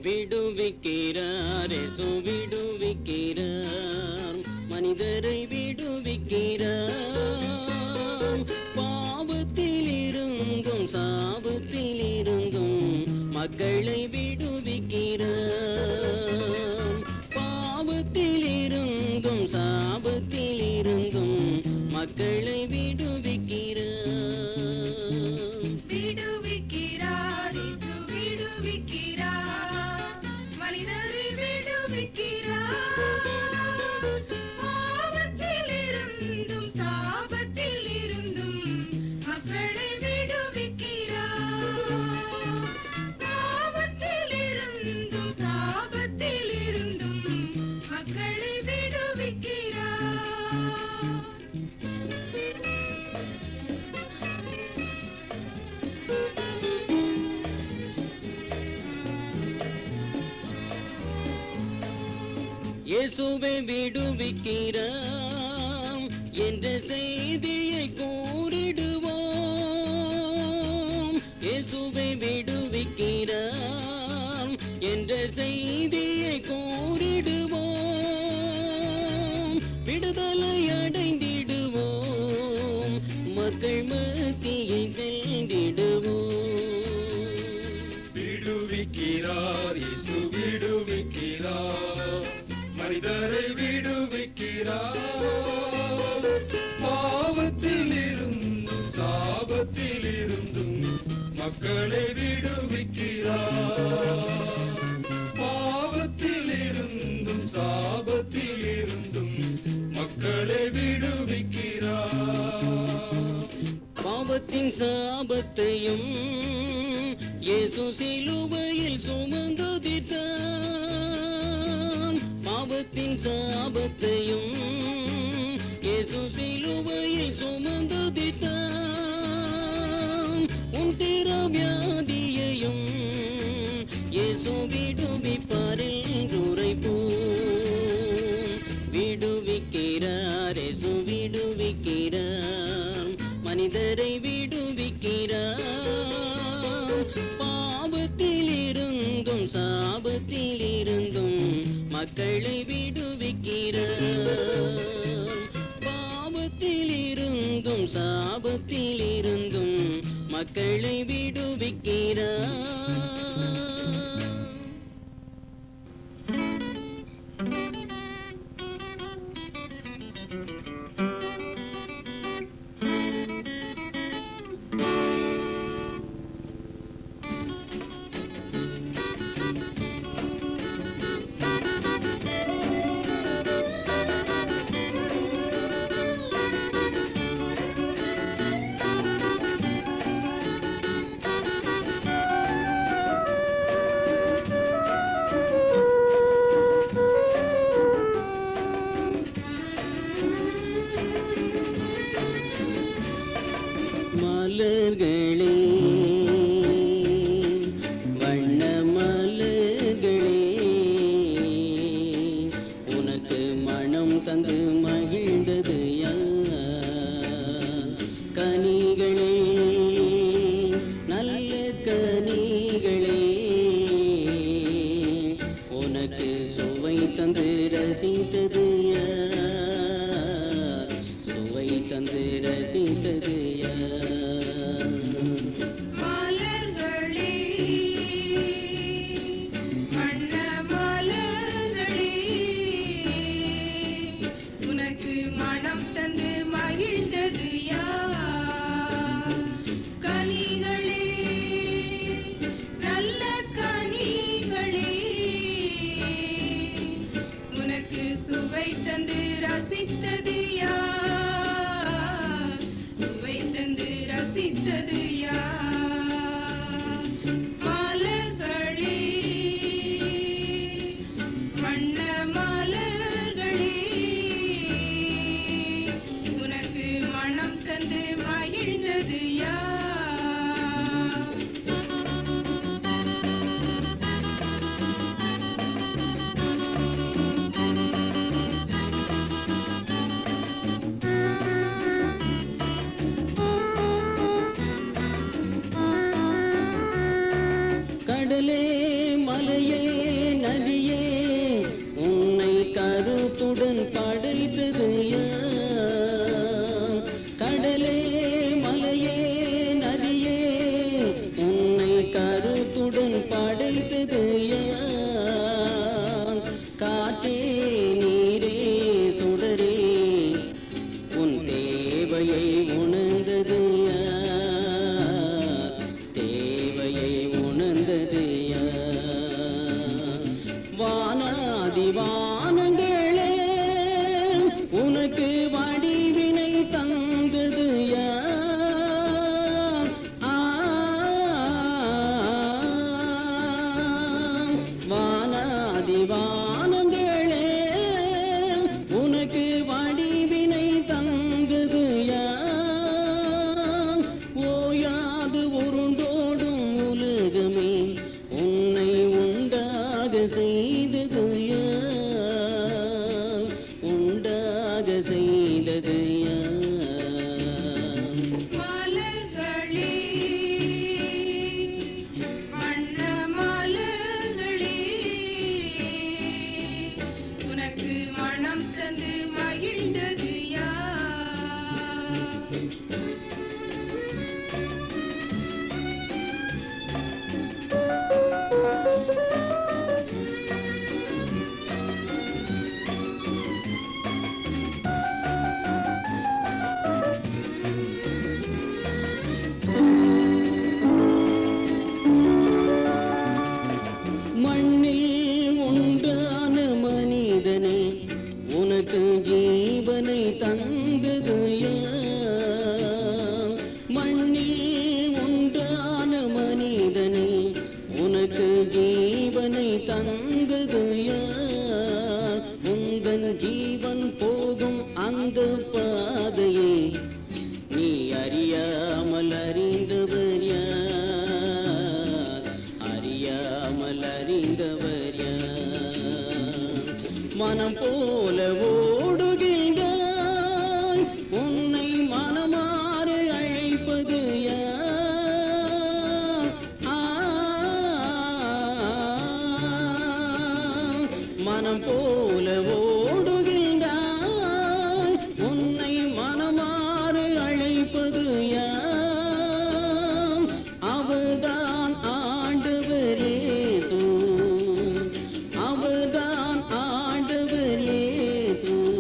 விடுவிக்கிறார் இயேசு விடுவிக்கிறார் மனிதரை விடுவிக்கிறார் பாவத்தில் இருந்தும் சாபத்தில் இருந்தும் மக்களை விடுவிக்கிறார் பாவத்தில் இருந்தும் சாபத்தில் இருந்தும் மக்களை விடுவிக்கிறார் விடுவிக்கிறார் இயேசு விடுவிக்கிறார் மனிதரை விடுவிக்கிறார் பாவத்தில் இருந்தும் சாபத்தில் இருந்தும் மக்களை விடுவிக்கிறார் பாவத்தில் இருந்தும் சாபத்தில் இருந்தும் மக்களை விடுவிக்கிறார் இயேசுவை விடுவிக்கிறான் என்ற செய்தியை கூறிடுவோம் இயேசுவை விடுவிக்கிறான் என்ற செய்தியை கூறிடுவோம் விடுதலை அடைந்திடுவோம் மக்கள் மத்தியில் சென்றிடுவோம் விடுவிக்கிறார் இயேசு விடுவிக்கிறார் மனிதரை விடுவிக்கிறார் பாவத்தில் இருந்தும் சாபத்தில் இருந்தும் மக்களை விடுவிக்கிறார் பாவத்தில் இருந்தும் சாபத்தில் இருந்தும் மக்களை விடுவிக்கிறார் பாவத்தின் சாபத்தையும் இயேசு சிலுவையில் சுமந்ததித்தான் பாவத்தின் சாபத்தையும் இயேசு சிலுவையில் சுமந்ததித்தான் உன் திரவியாதியையும் இயேசு விடுவிப்பாரில் உரைப்போம் விடுவிக்கிறார் இயேசு விடுவிக்கிறார் மனிதரை விடுவிக்கிறார் பாவத்தில் இருந்தும் சாபத்தில் இருந்தும் மக்களை விடுவிக்கிறார் பாவத்தில் இருந்தும் சாபத்தில் இருந்தும் மக்களை விடுவிக்கிறார் மலர்களே வண்ண மலர்களே உனக்கு மனம் தந்து மகிழ்ந்தது யார் கனிகளே நல்ல கனிகளே உனக்கு சுவை தந்து ரசித்தது யார் சுவை தந்து ரசித்தது யார் மலர்களே வண்ண மலர்களே உனக்கு மனம் தந்து மகிழ்ந்தது யார் கனிகளே நல்ல கனிகளே உனக்கு சுவை தந்து ரசித்தது யார் சுவை தந்து ரசித்தது யார் மலர்களே வண்ண மலர்களே உனக்கு மனம் தந்து மகிழ்ந்தது யார் கடலே மலையே அறியாமல் அறிந்தவர் யார் அறியாமல் அறிந்தவர் யார் மனம் போல ஓடுகின்றாய் உன்னை மனமாறு அழைப்பது யார் ஆ, மனம் போல ஓடுகின்றாய் உன்னை மனமாறு அழைப்பது யார் அவர்தான் ஆண்டவரேசு அவர்தான் ஆண்டவர் இயேசு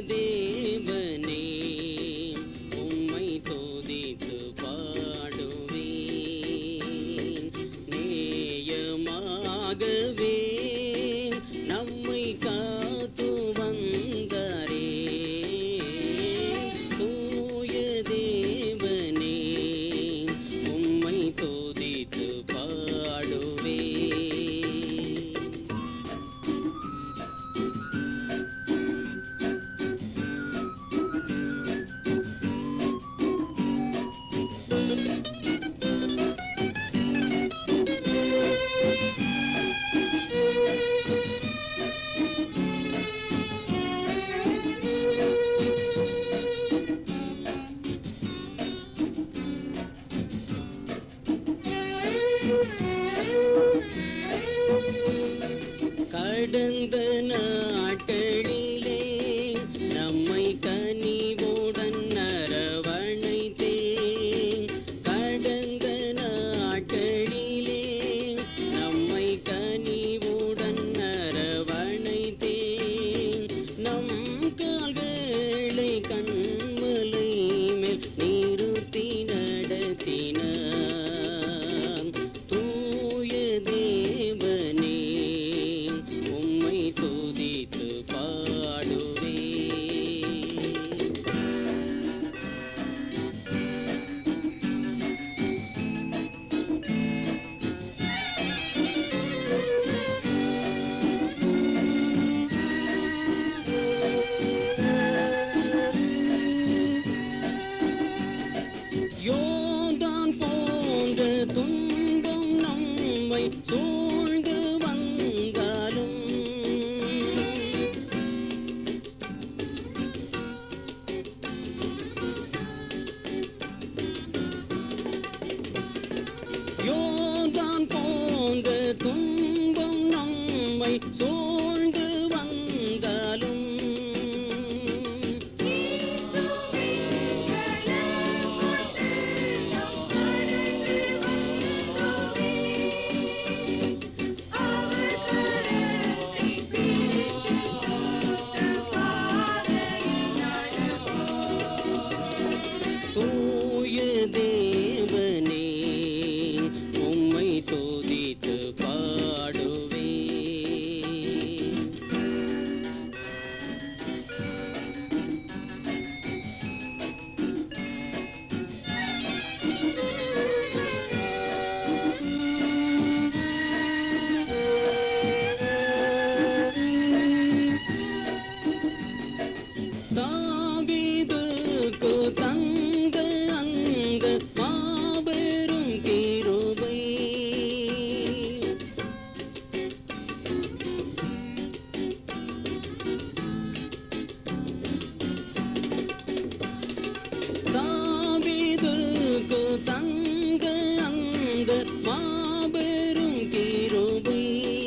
தேவனே உம்மை தோதித்து பாடுவேன் நேயமாகவே நம்மை காத்து வந்தாரே தூய தேவனே உம்மை தோதித்து பாடுவேன் கடந்த நாட்களிலே நம்மை கனிவுடன் அரவணைத்தேன் கடந்த நாட்களிலே நம்மை கனிவுடன் அரவணைத்தேன் நம் கால்களை கண்மலை மேல் நிறுத்தி நடத்தினான் தூய தேவனே உம்மை துதித்து பாடுவே யோதான் போன்ற துன்பம் நம்மை சூழ்ந்து வந்தாலும் யோதான் போன்ற துன்பம் நம்மை சூழ்ந்து வந்தாலும் தூய தேவனே உம்மை துதித்து பாடுவே தாவீதுக்கு தந்த அந்த மாபெரும் கிருபை தாவீதுக்கு தந்த அந்த மாபெரும் கிருபை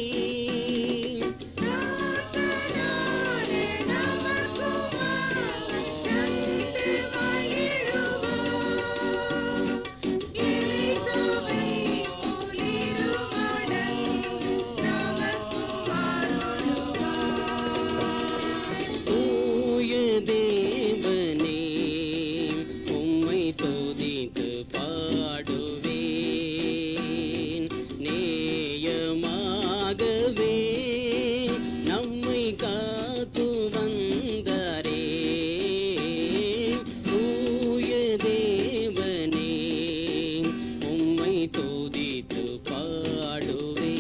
தூய தேவனே உம்மை துதித்து பாடுவேன் நேயமாகவே நம்மை காத்து வந்தாரே தூய தேவனே உம்மை துதித்து பாடுவேன்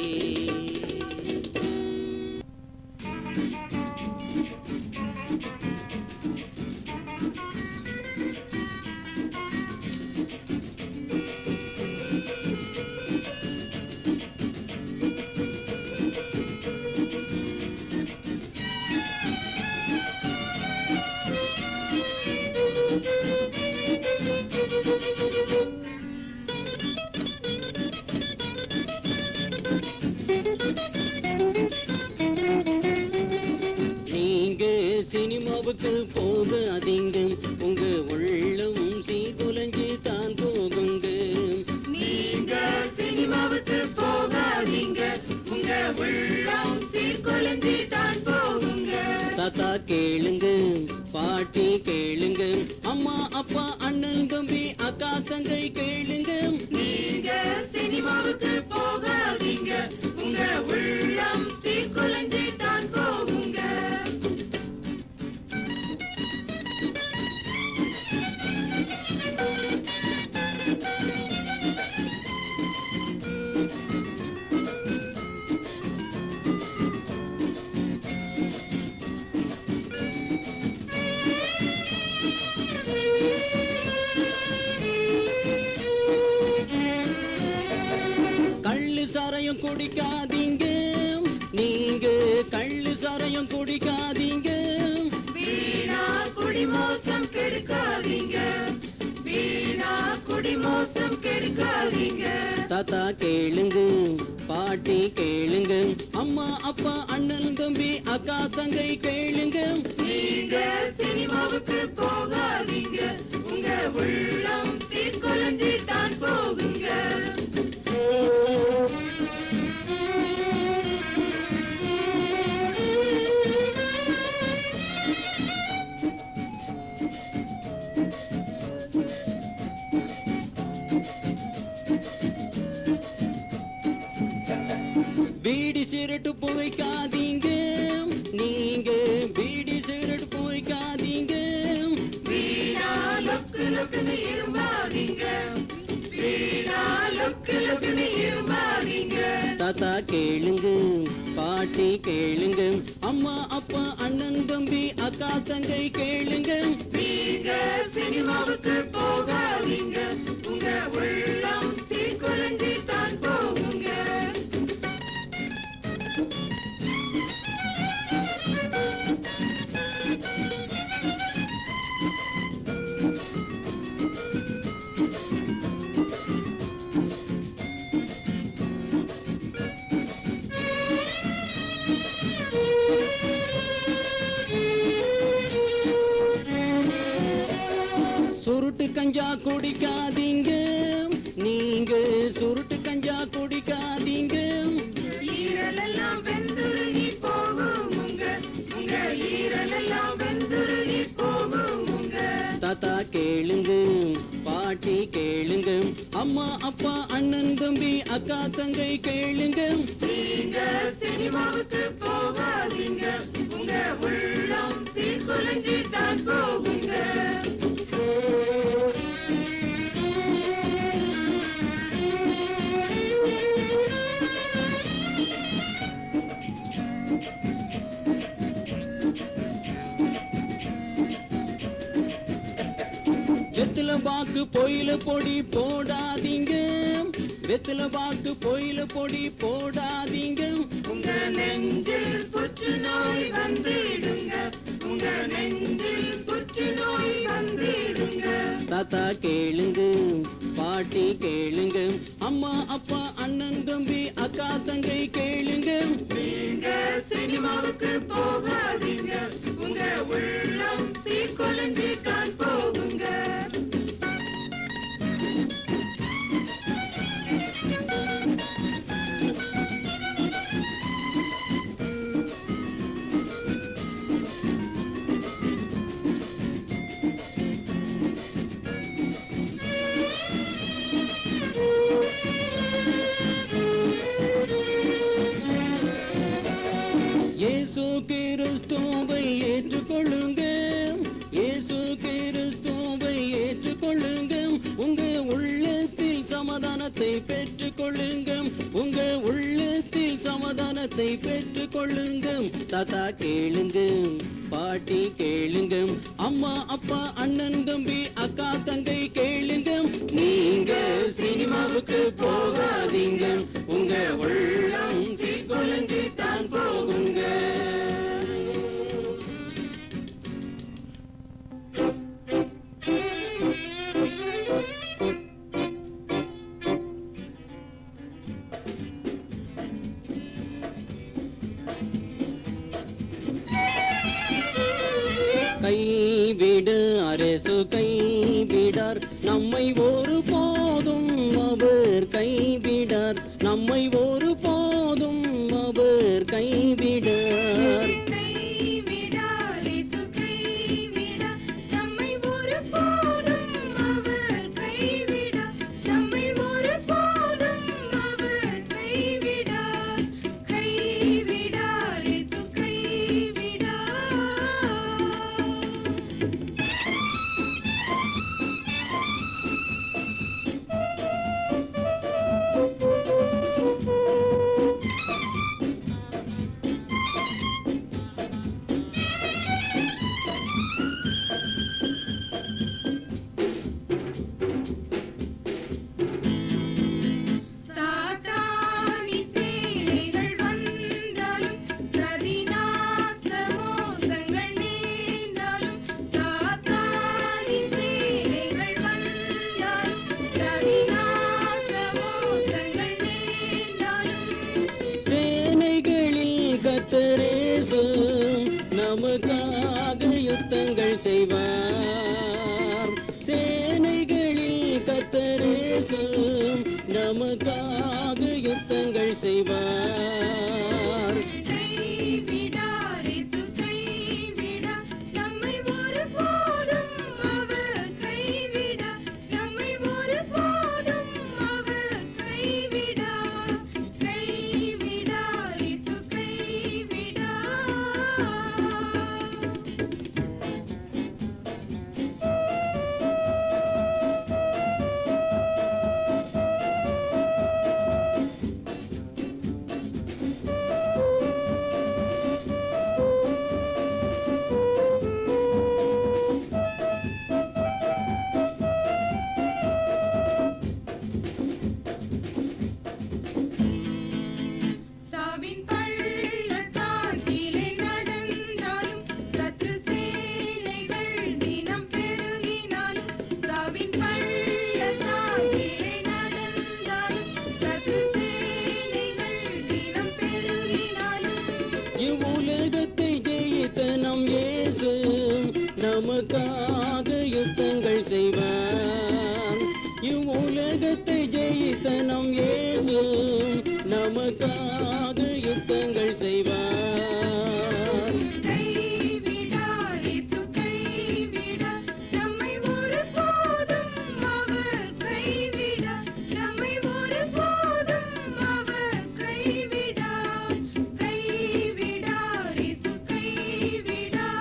நீங்க சினிமாவுக்கு போகாதீங்க உங்க உள்ளம் சீகுலைஞ்சு தான் போகுங்க நீங்க சினிமாவுக்கு போகாதீங்க உங்க உள்ளம் சீர்குலைஞ்சு தான் போகுங்க தாத்தா கேளுங்க பாட்டி கேளுங்க அம்மா அப்பா அண்ணன் தம்பி அக்கா தங்கை கேளுங்க நீங்க சினிமாவுக்கு போகாதீங்க உங்க உள்ளம் சீக்குலைஞ்சு தான் போகுங்க கள்ளு சாரையும் குடிக்காதீங்க நீங்க கள்ளு சாரையும் குடிக்காதீங்க வீணா குடிமோசம் கெடுக்காதீங்க வீணா குடிமோசம் கெடுக்காதீங்க தாத்தா கேளுங்க பாட்டி கேளுங்க அம்மா அப்பா அண்ணன் தம்பி அக்கா தங்கை கேளுங்க நீங்க சினிமாவுக்கு போகாதீங்க உங்க உள்ளம் சீக்குலைஞ்சு தான் போகுங்க பீடி சிரட்டு புகைக்காதீங்க நீங்க பீடி சிரட்டு புகைக்காதீங்க வீணா லொக்கு லொக்குன்னு இருமாதீங்க வீணா லொக்கு லொக்குன்னு இருமாதீங்க தாத்தா கேளுங்க பாட்டி கேளுங்க அம்மா அப்பா அண்ணன் தம்பி அக்கா தங்கை கேளுங்க நீங்க சினிமாவுக்கு போகாதீங்க உங்க உள்ளம் சீக்குலைஞ்சு தான் போகுங்க சுருட்டு கஞ்சா குடிக்காதீங்க நீங்க சுருட்டு கஞ்சா குடிக்காதீங்க ஈரலெல்லாம் வெந்துருகி போகும் உங்க உங்க ஈரலெல்லாம் வெந்துருகி போகும் உங்க தாத்தா கேளுங்க பாட்டி கேளுங்க அம்மா அப்பா அண்ணன் தம்பி அக்கா தங்கை கேளுங்க நீங்க சினிமாவுக்கு போகாதீங்க உங்க உள்ளம் சீக்குலைஞ்சு தான் போகுங்க வெத்தில பாக்கு பொயில பொடி போடாதீங்க வெத்தில பாக்கு பொயில பொடி போடாதீங்க உங்க நெஞ்சில் புற்றுநோய் வந்திடுங்க உங்க நெஞ்சில் புற்றுநோய் வந்திடுங்க தாத்தா கேளுங்க பாட்டி கேளுங்க அம்மா அப்பா அண்ணன் தம்பி அக்கா தங்கை கேளுங்க நீங்க சினிமாவுக்கு போகாதீங்க உங்க உள்ளம் சீக்குலைஞ்சு தான் போகுங்க இயேசு கிறிஸ்துவை ஏற்றுக்கொள்ளுங்க இயேசு கிறிஸ்துவை ஏற்றுக்கொள்ளுங்க உங்க உள்ளத்தில் சமாதானத்தை பெற்றுக்கொள்ளுங்க உங்க உள்ளத்தில் சமாதானத்தை பெற்றுக்கொள்ளுங்க தாத்தா கேளுங்க பாட்டி கேளுங்க அம்மா அப்பா அண்ணன் தம்பி அக்கா தங்கை கேளுங்க நீங்க சினிமாவுக்கு போகாதீங்க உங்க உள்ளம் சீக்குலைஞ்சு தான் போகுங்க கைவிடு அரசு கைவிடார் நம்மை ஒரு போதும் அவர் கைவிடார் நம்மை ஒரு போதும் அவர் கைவிடார் கைவிடார் யுத்தங்கள் செய்வார் சேனைகளில் கத்தரேசு நமக்காக யுத்தங்கள் செய்வார் கைவிடார் இயேசு கைவிடார் நம்மை ஒருபோதும் அவர் கைவிடார் நம்மை ஒருபோதும் அவர் கைவிடார் கைவிடார் இயேசு கைவிடார் சாவின் பள்ளத்தாக்கிலே நடந்தாலும் சத்ரு சேனைகள் தினம் பெருகினாலும் சாவின் பள்ளத்தாக்கிலே நடந்தாலும் சத்ரு சேனைகள் தினம் பெருகினாலும் இவ்வுலகத்தை ஜெயித்த நம் இயேசு நமக்காக யுத்தங்கள் செய்வார் இவ்வுலகத்தை ஜெயித்த நம் இயேசு நமக்காக யுத்தங்கள் செய்வார் கைவிடார் இயேசு கைவிடார் நம்மை ஒருபோதும் அவர் கைவிடார் நம்மை ஒருபோதும் அவர் கைவிடார் கைவிடார் இயேசு கைவிடார்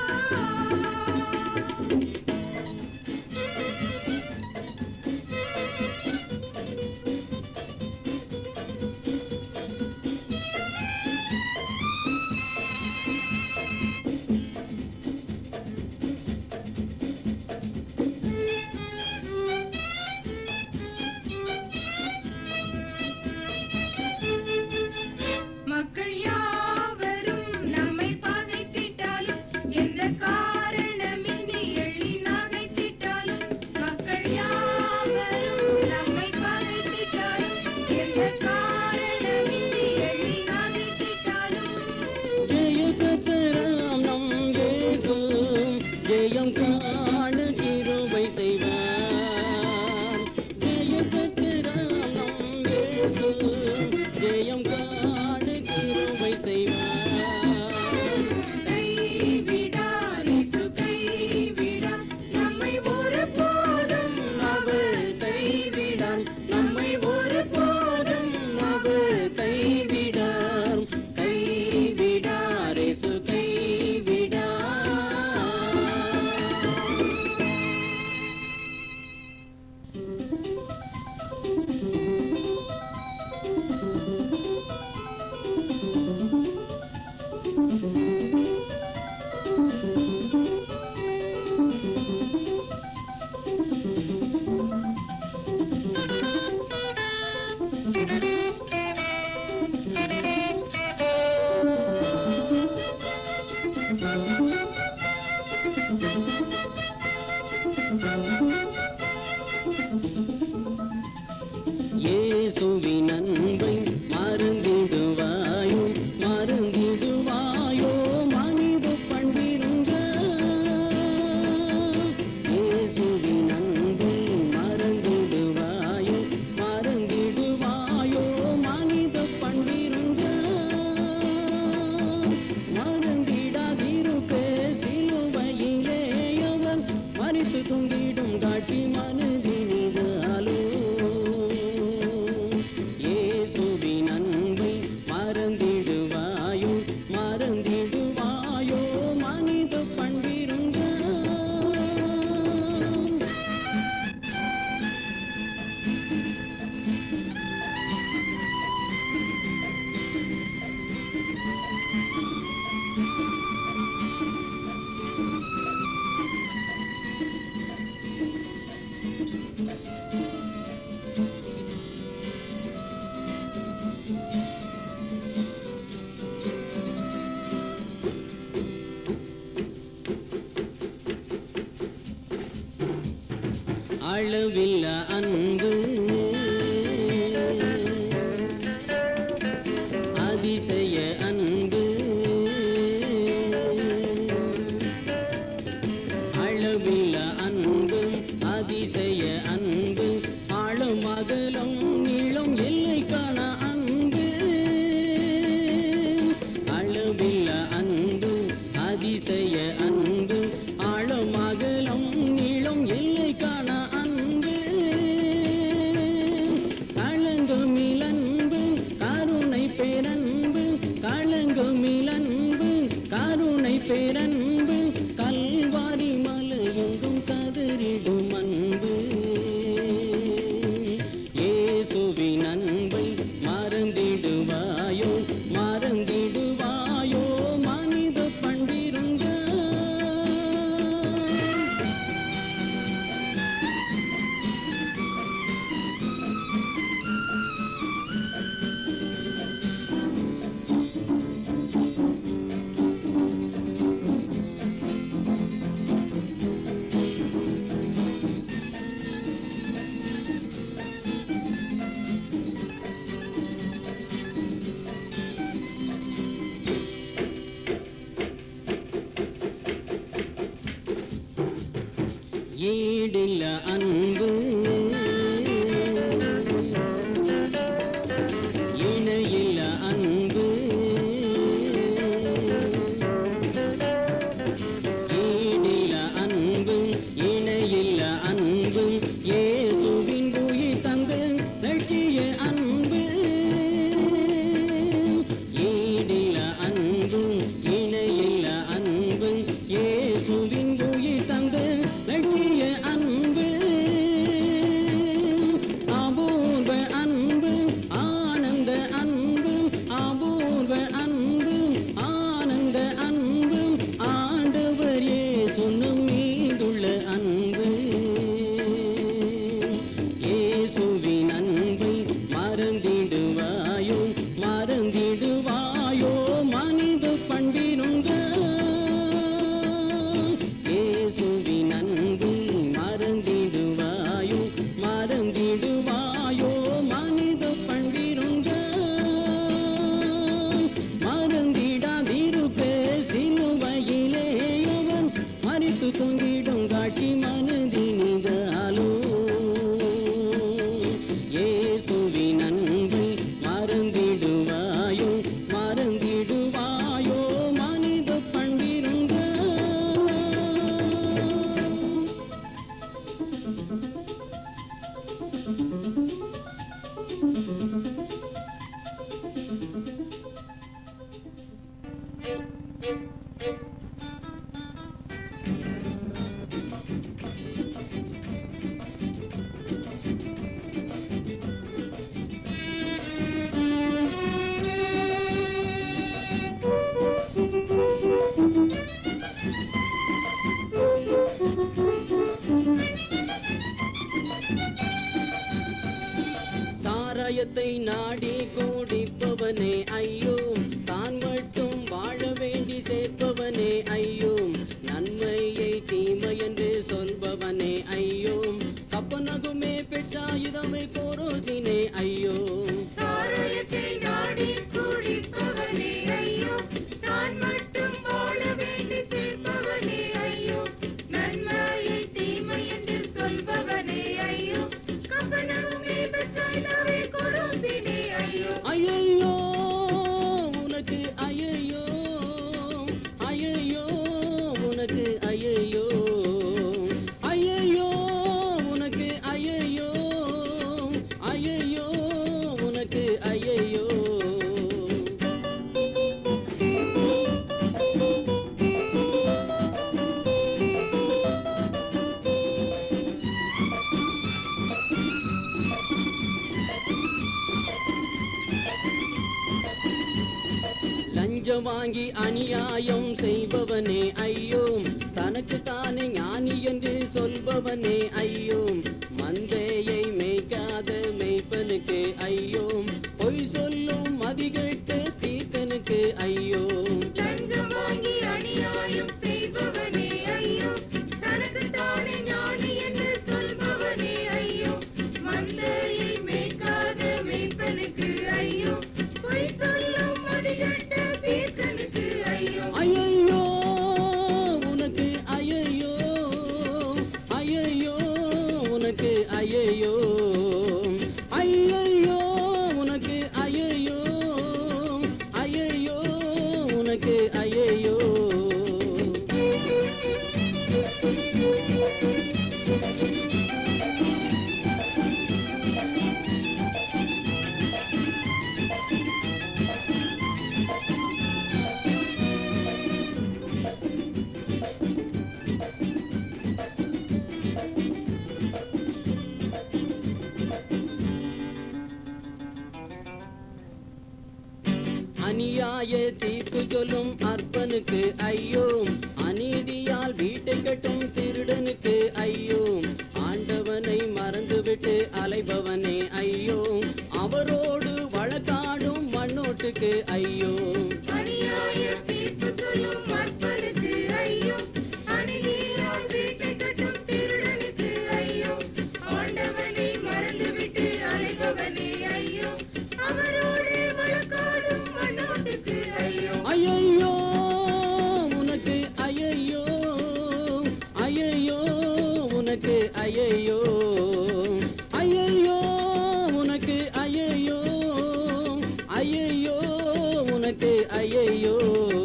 மக்கள் யாவரும் நம்மை பகைத்திட்டாலும் எந்த காரணமின்றி எள்ளி நகைத்திட்டாலும் மக்கள் யாவரும் நம்மை பகைத்திட்டாலும் எந்த காரணமின்றி எள்ளி நகைத்திட்டாலும் ஜெய கத்தராம் நம் இயேசு ஜெயம் காண கிருபை செய்வார் ஜெய கத்தராம் நம் இயேசு ஜெயம் காண கிருபை செய்வார் கைவிடார் இயேசு கைவிடார் நம்மை ஒருபோதும் அவர் கைவிடார் நம்மை ஒருபோதும் அவர் கைவிடார் கைவிடார் இயேசு கைவிடார் இயேசுவின் அன்பை மறந்திடுவாயோ மறந்திடுவாயோ மனித பண்பிருங்க இயேசுவின் அன்பை மறந்திடுவாயோ மறந்திடுவாயோ மனித பண்பிருங்க மறந்திடாதிருக்க சிலுவையிலே அவர் மறித்து தொங்கிடும் காட்டி மனதினிதாலோ இயேசுவின் அன்பை மறந்திடுவாயோ மறந்திடுவாயோ மனித பண்பிருங்க அளவில்ல அன்பு அதிசய அன்பு அதிசய அன்பு ஆழம் அகலம் நீளம் எல்லை காண அன்பு அளவில்ல அன்பு அதிசய அன்பு ஆழம் அகலம் நீளம் எல்லை காண அன்பு களங்கமிலன்பு கருணை பேரன்பு களங்கமிலன்பு கருணை பேரன்பு கல்வாரி மலையெங்கும் கதறிடும் அன்பு இயேசுவின் அன்பை மறந்திடுவாயோ மறந்திடுவாயோ மனித பண்டிருங்க ஈடில்ல அன்பு இணையில்ல அன்பு ஈடில்ல அன்பு இணையில்ல அன்பு இயேசுவின் உயிர் தந்து லட்சிய அன்பு ஈடில்ல அன்பு இணையில்ல அன்பு இயேசுவின் உயிர் தந்து லட்சிய அன்பு அபூர்வ அன்பு ஆனந்த அன்பு அபூர்வ அன்பு ஆனந்த அன்பு ஆண்டவர் இயேசு மீதுள்ள அன்பு இயேசுவின் அன்பை மறந்திடுவாயோ மறந்திடுவாயோ மனித பண்பிருங்க இயேசுவின் அன்பை மறந்திடுவாயோ மறந்திடுவாயோ மனித பண்பிருங்க மறந்திடாதிருப்பே சிலுவையிலே அவன் மறித்து தொங்கிடும் காட்டி மனதினிதாலோ இயேசுவின் அன்பை மறந்திடுவாயோ மறந்திடுவாயோ மனித பண்பிருங்க சாராயத்தை நாடி கூடிப்பவனே ஐயோ தான் மட்டும் வாழ வேண்டி சேர்ப்பவனே ஐயோ நன்மையை தீமை என்று சொல்பவனே ஐயோ கப்பனகுமே பெற்றாயுதமை கோரோசினே ஐயோ சாராயத்தை நாடி குடிப்பவனே ஐயோ தான் மட்டும் வாழ வேண்டி சேர்ப்பவனே ஐயோ நன்மையை தீமை என்று சொல்பவனே ஐயோ கப்பனகுமே பெற்றாய்தாவே கொரோசினே ஐயோ ஐயையோ உனக்கு ஐயையோ ஐயையோ உனக்கு ஐயையோ ஐயையோ உனக்கு ஐயையோ ஐயையோ உனக்கு ஐயையோ லஞ்சம் வாங்கி அநியாயம் செய்பவனே ஐயோ தனக்கு தானே ஞானி என்று சொல்பவனே ஐயோ மந்தையை மேய்க்காத மேய்ப்பனுக்கு ஐயோ பொய் சொல்லும் மதிகெட்ட தீர்த்தனுக்கு ஐயோ லஞ்சம் வாங்கி அநியாயம் செய்பவனே ஐயோ தனக்கு தானே ஞானி என்று சொல்பவனே ஐயோ மந்தையை மேய்க்காத மேய்ப்பனுக்கு ஐயோ பொய் சொல்லும் மதிகட்ட தீர்க்கனுக்கு ஐயோ ஐயையோ உனக்கு ஐயையோ ஐயையோ ஐயையோ ஐயையோ உனக்கு ஐயையோ ஐயையோ உனக்கு ஐயையோ அநியாய தீர்ப்பு சொல்லும் அற்பனுக்கு ஐயோ அநீதியால் வீட்டை கட்டும் திருடனுக்கு ஐயோ ஆண்டவனை மறந்துவிட்டு அலைபவனே ஐயோ அவரோடு வழக்காடும் மண்ணோட்டுக்கு ஐயோ அநியாய தீர்ப்பு சொல்லும் அற்பனுக்கு ஐயோ அநீதியால் வீட்டை கட்டும் திருடனுக்கு ஐயோ ஆண்டவனை மறந்துவிட்டு அலைபவனே ஐயோ அவரோடு வழக்காடும் மண்ணோட்டுக்கு ஐயோ ஐயையோ உனக்கு ஐயையோ ஐயையோ உனக்கு ஐயையோ ஐயையோ உனக்கு ஐயையோ ஐயையோ உனக்கு ஐயையோ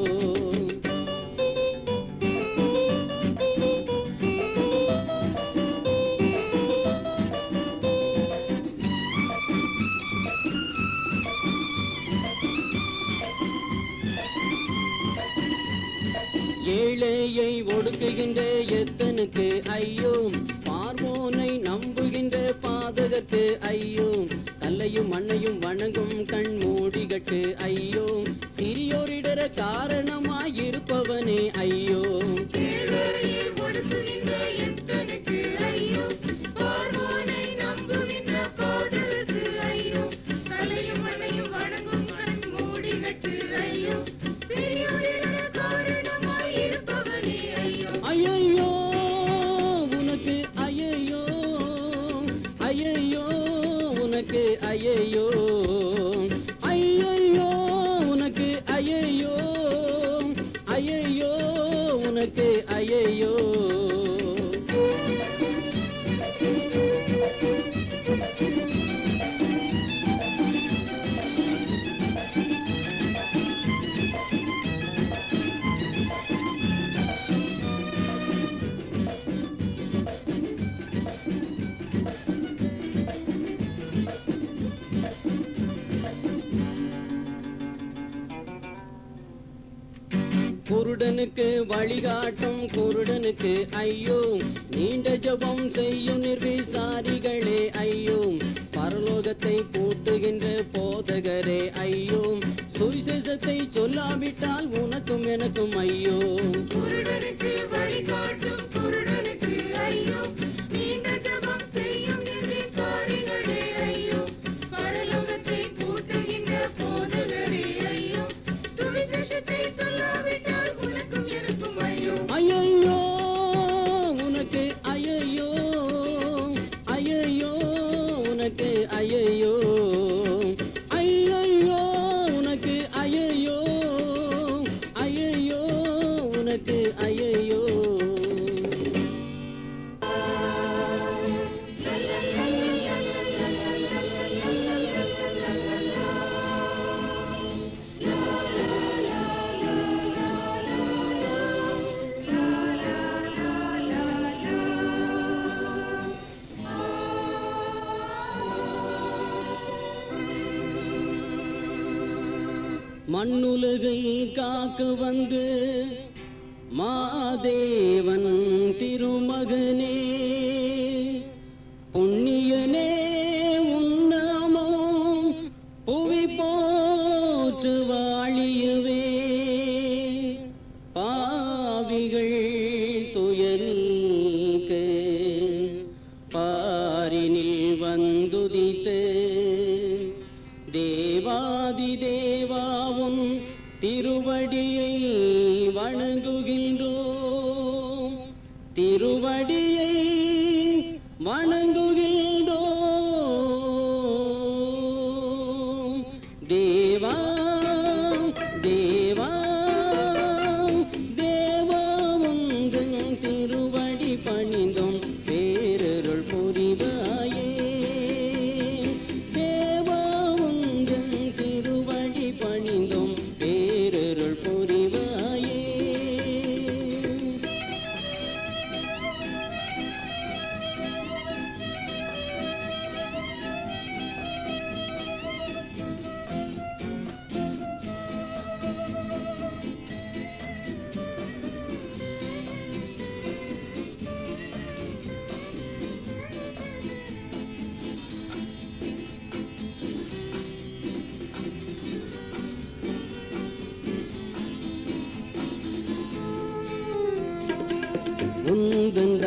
ஏழையை ஒடுக்குகின்ற எத்தனுக்கு ஐயோ பார்வோனை நம்புகின்ற பாதகத்து ஐயோ கல்லையும் மண்ணையும் வணங்கும் கண் மூடிகட்டு ஐயோ சிறியோரிடர காரணமாயிருப்பவனே ஐயோ ஏழையை ஒடுக்குகின்ற எத்தனுக்கு ஐயோ பார்வோனை நம்புகின்ற பாதகருக்கு ஐயோ தலையும் மண்ணையும் வணங்கும் கண் மூடிகட்டு ஐயோ பெரியோரிடர காரணமாய் இருப்பவனே ஐயோ ஐயையோ உனக்கு ஐயையோ ஐயையோ உனக்கு ஐயையோ ஐயையோ உனக்கு ஐயையோ ஐயையோ உனக்கு ஐயையோ குருடனுக்கு வழிகாட்டும் குருடனுக்கு ஐயோ நீண்ட ஜெபம் செய்யும் நிர்விசாரிகளே ஐயோ பரலோகத்தை பூட்டுகின்ற போதகரே ஐயோ சுவிசேஷத்தை சொல்லாவிட்டால் உனக்கும் எனக்கும் ஐயோ குருடனுக்கு வழிகாட்டும் குருடனுக்கு ஐயோ நீண்ட ஜெபம் செய்யும் நிர்விசாரிகளே ஐயோ பரலோகத்தை பூட்டுகின்ற போதகரே ஐயோ சுவிசேஷத்தை சொல்லாவிட்டால் உனக்கும் எனக்கும் ஐயோ ஐயையோ உனக்கு ஐயையோ ஐயையோ உனக்கு ஐயையோ ஐயையோ உனக்கு ஐயையோ ஐயையோ உனக்கு ஐயையோ மண்ணுலகை காக்க வந்து மாதேவன் திருமகனே புண்ணியனே உன்னாமோ புவி போற்று வாழியவே பாவிகள் துயர் நீக்க பாரினில் வந்துதித்து தேவாதி தேவாவும் திருவடியை வணங்குகின்றோம் திருவடியை வணங்குகின்றோம் தேவா தேவா தேவா உங்கள் திருவடி பணிந்தும் பேரருள் புரிவாயே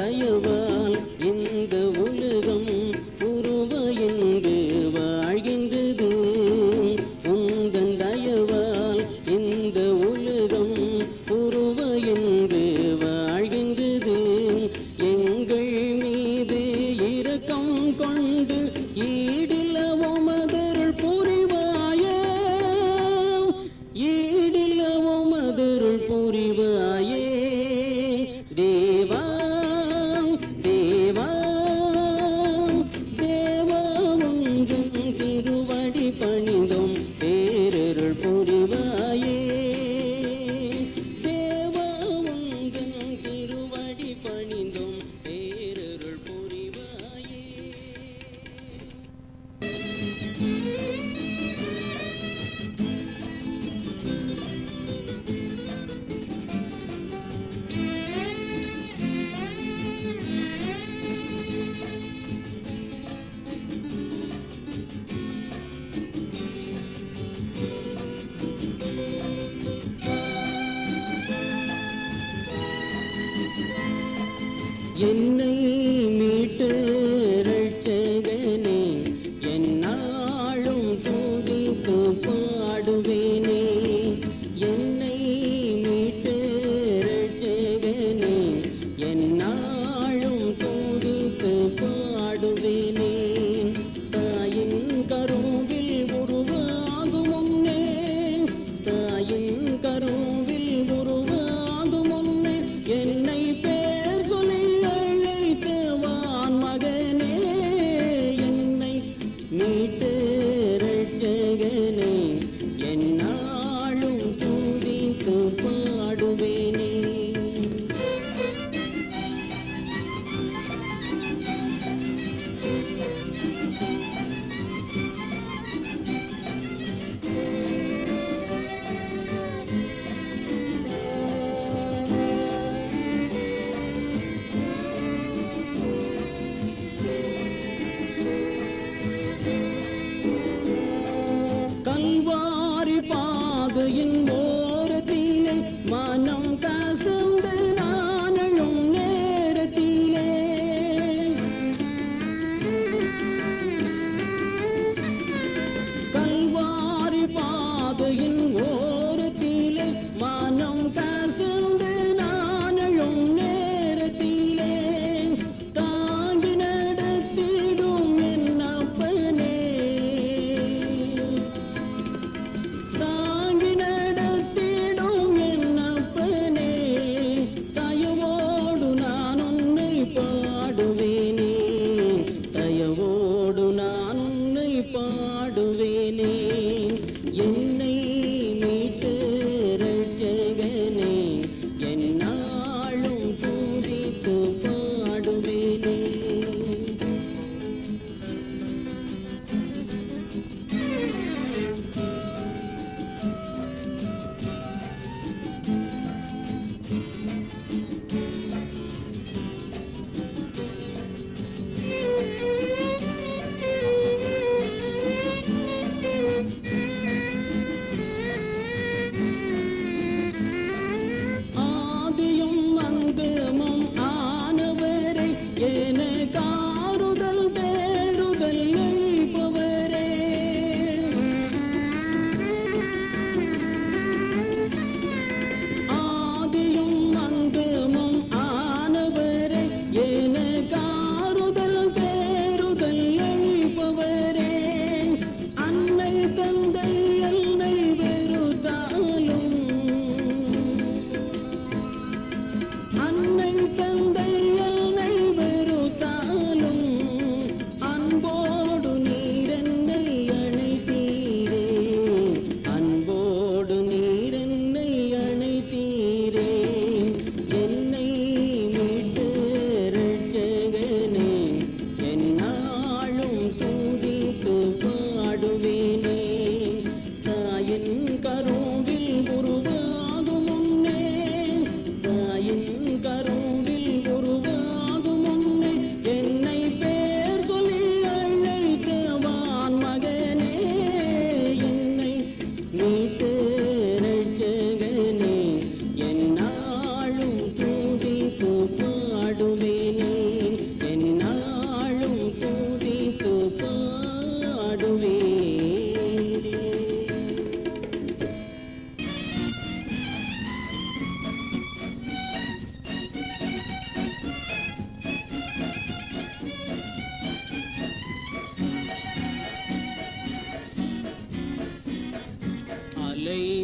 தயவால் இந்த உலகம் உருவ என்று வாழ்கின்றது உந்தன் தயவால் இந்த உலகம் உருவ என்று வாழ்கின்றது எங்கள் மீது இரக்கம் கொண்டு ஈடில உமதருள் புரிவாயே ஈடில உமதருள் புரிவாயே தேவா தேவா தேவா ஒன்றும் திருவடி பணிதோம் பேரருள் புரிவாயே தேவா ஒன்றும் திருவடி பணிந்தோம் பேரருள் புரிவாயே என்னை மீட்டு ரட்சகனே என்னாலும் துதித்து பாடுவேனே என்னை மீட்டு ரட்சகனே என்னாலும் துதித்து பாடுவேனே தாயின் கருவில் உருவாகும் முன்னே தாயின் கருவில் உருவாகும் முன்னே என்னை பேர் சொல்லி அழைத்தீரே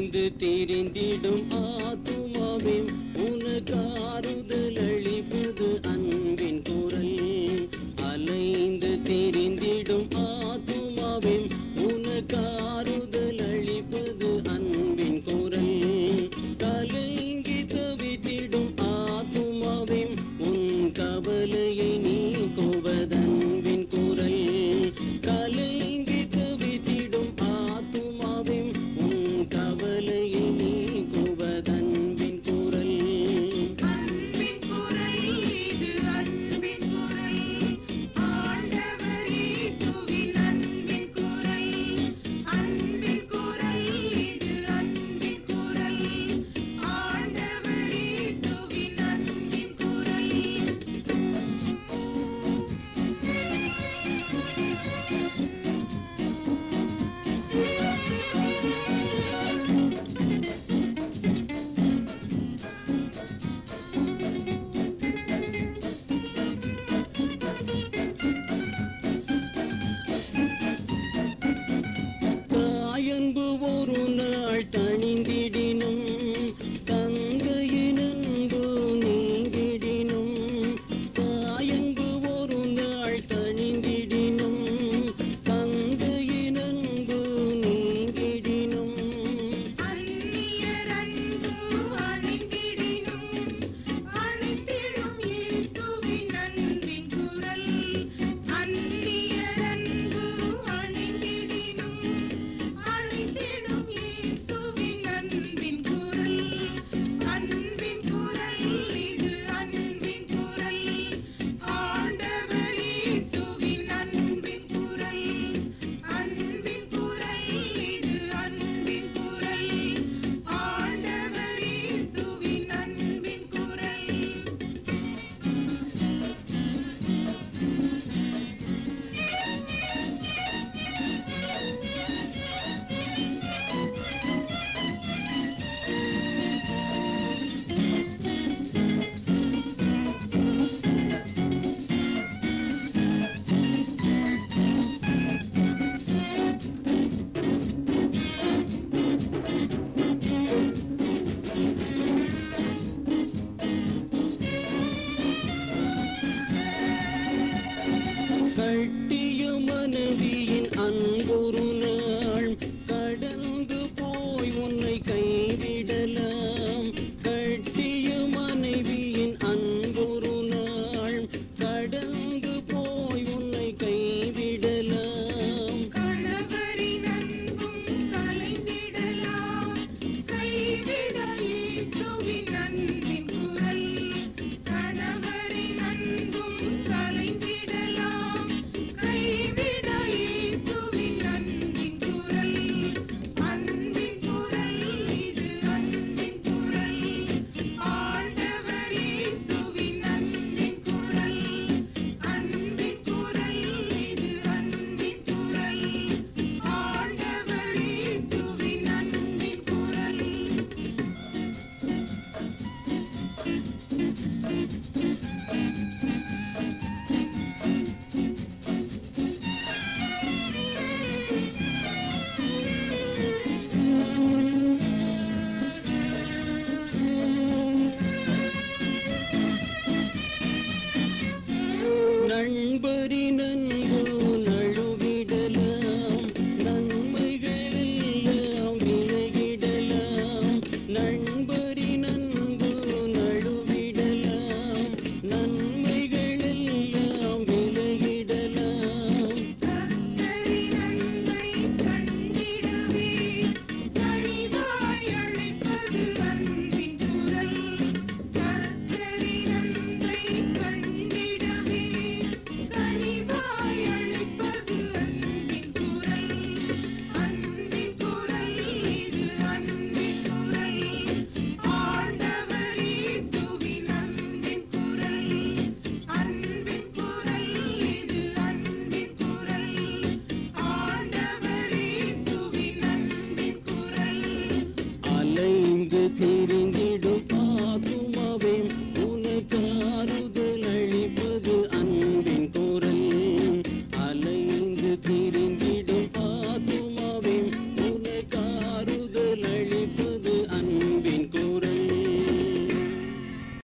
அலைந்து திரிந்திடும் ஆத்துமாவே உனக்கு ஆறுதல் அளிப்பது அன்பின் குரல் அலைந்து திரிந்திடும் ஆத்துமாவே உனக்கு ஆறுதல் அளிப்பது அன்பின் குரல் கலங்கி தவித்திடும் ஆத்துமாவே உன் கவலையை நீக்குவதன்பின் குரல் கலங்கி தவித்திடும் ஆத்துமாவே உன் கவலையை நீக்குவதன்பின் குரல் அன்பின் குரல் இது அன்பின் குரல் ஆண்டவர் இயேசுவின் அன்பின் குரல் அன்பின் குரல் இது அன்பின் குரல் ஆண்டவர் இயேசுவின் அன்பின் குரல் தாயன்பு ஒரு நாள் தணிந்திடினும் தங்கையின் அன்பு நீங்கிடினும் தாயன்பு ஒரு நாள் தணிந்திடினும் தங்கையின் அன்பு நீங்கிடினும் அந்நியர் அன்பு அணிந்திடினும் அணிந்திடும் இயேசுவின் அன்பின் குரல் அந்நியர் அன்பு அணிந்திடினும் அணிந்திடும் இயேசுவின் அன்பின் குரல் அன்பின் குரல் இது அன்பின் குரல் ஆண்டவர் இயேசுவின் அன்பின் குரல் அன்பின் குரல் இது அன்பின் குரல் ஆண்டவர் இயேசுவின் அன்பின் குரல் கட்டிய மனைவியின் அன்பொரு